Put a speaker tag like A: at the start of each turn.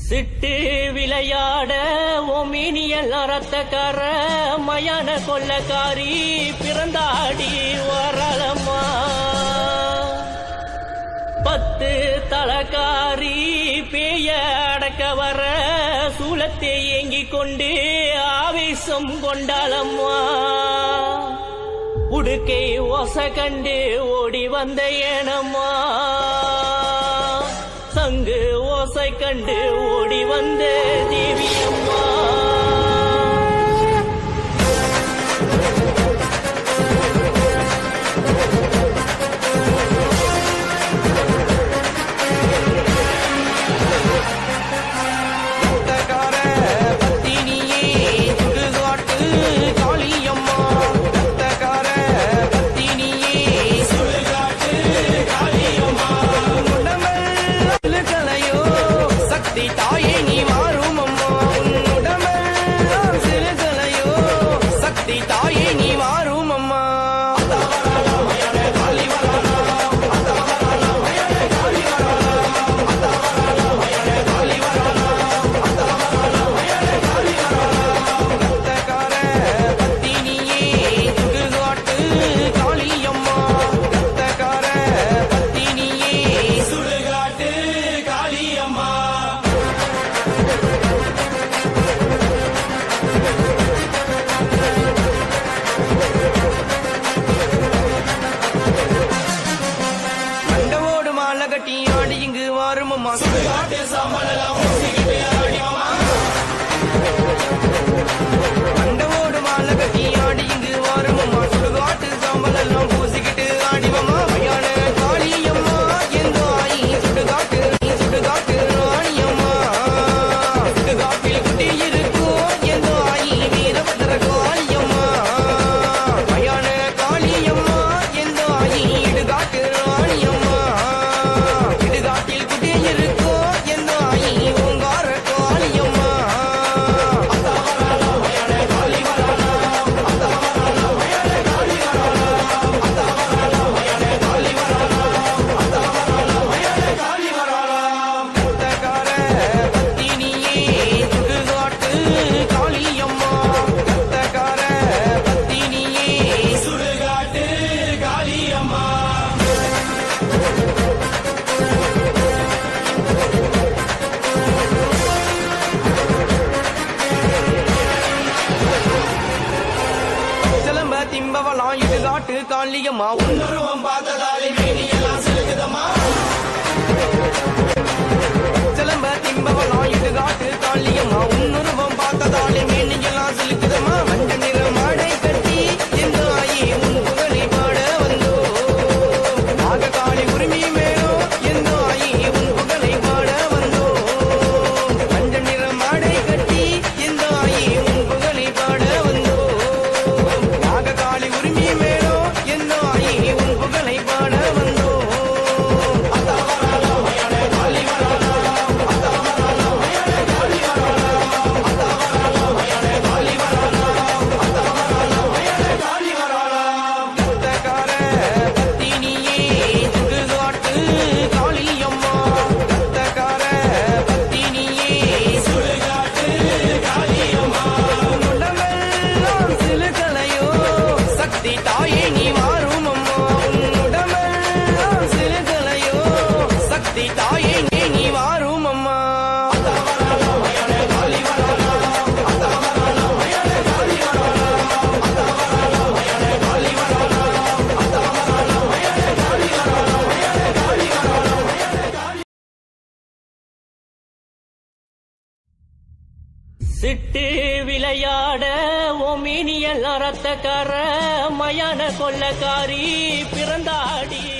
A: சிட்டு விளையாட ஓமினியல் ரத்தக்கார மயான கொள்ளக்காரி பிறந்தாடி வரலம்மா பத்து தலக்காரி பேய அடக்க வர சூலத்தை ஏங்கிக் கொண்டு ஆவேசம் கொண்டாளம்மா உடுக்கை ஒச கண்டு ஓடி வந்த ஏனம்மா சங்கு ஓசை கண்டு ஓடி வந்த தேவியம்மா
B: ரத்தக்கார பத்தினியே சுடுகாட்டு காளியம்மா ரத்தக்கார பத்தினியே சுடுகாட்டு காளியம்மா உடம்பெல்லாம் கலையோ சக்தி தாயே நீ மாறும் அம்மா உடம்பெல்லாம் சிறுகலையோ சக்தி தாயே நீ மாறும் அம்மா ரத்தக்கார பத்தினியே சுடுகாட்டு காளியம்மா ரத்தக்கார பத்தினியே சுடுகாட்டு காளியம்மா மண்டவோடு மாலை கட்டி ஆடி இங்கு வாருமம்மா சுடுகாட்டு சாம்பலெல்லாம் மண்டவோடு மாலை கட்டி ஆடி இங்கு வாருமம்மா சுடுகாட்டு சாம்பலெல்லாம் பூசிக்கிட்டு ஆடிவம்மா மயான காளியம்மா எந்த ஆயி சுடுகாட்டு நீ சுடுகாட்டு ராணியம்மா சுடுகாட்டில் குட்டி இருக்கும் எந்த ஆயி வீரபத்திர காளியம்மா மயான காளியம்மா எந்த ஆயி இடுகாட்டு ராணியம்மா இடுகாட்டில் குட்டி இருக்கும் எந்த ஆயி ஓங்கார காளியம்மா ரத்தக்கார பத்தினியே சுடுகாட்டு காளியம்மா ரத்தக்கார பத்தினியே சுடுகாட்டு காளியம்மா சிலம்ப திம்பவலாம் இடுகாட்டு காளியம்மா உன்னருவம் பார்த்ததாலே மேனியெல்லாம் செலுக்குதம்மா சிலம்ப திம்பவலாம் இடுகாட்டு காளியம்மா உன்னுருவம் பார்த்ததாலே மேனியெல்லாம் செலுக்குதம்மா மஞ்ச நிற மாடை கட்டி எந்த ஆயி உன் புகழை பாட வந்தோ நாக காளி உரிமை மேலோ எந்த ஆயி உன் புகழை பாட வந்தோ மஞ்ச நிற மாடை கட்டி எந்த ஆயி உன் புகழை பாட வந்தோ நாக காளி உரிமை மேலோ எந்த ஆயி உன் புகழை பாட வந்தோ ரத்தக்கார பத்தினியே சுடுகாட்டு காளியம்மா ரத்தக்கார பத்தினியே சுடுகாட்டு காளியம்மா உடம்பெல்லாம் சிலுக்கலையோ சக்தி தாயே நீ மாறும் அம்மா உடம்பெல்லாம் சிலுக்கலையோ சக்தி தாயே நீ நீ மாறும் அம்மா
A: சிட்டு விளையாட ஓமினியல் ரத்தக்கார மயான கொள்ளக்காரி பிறந்தாடி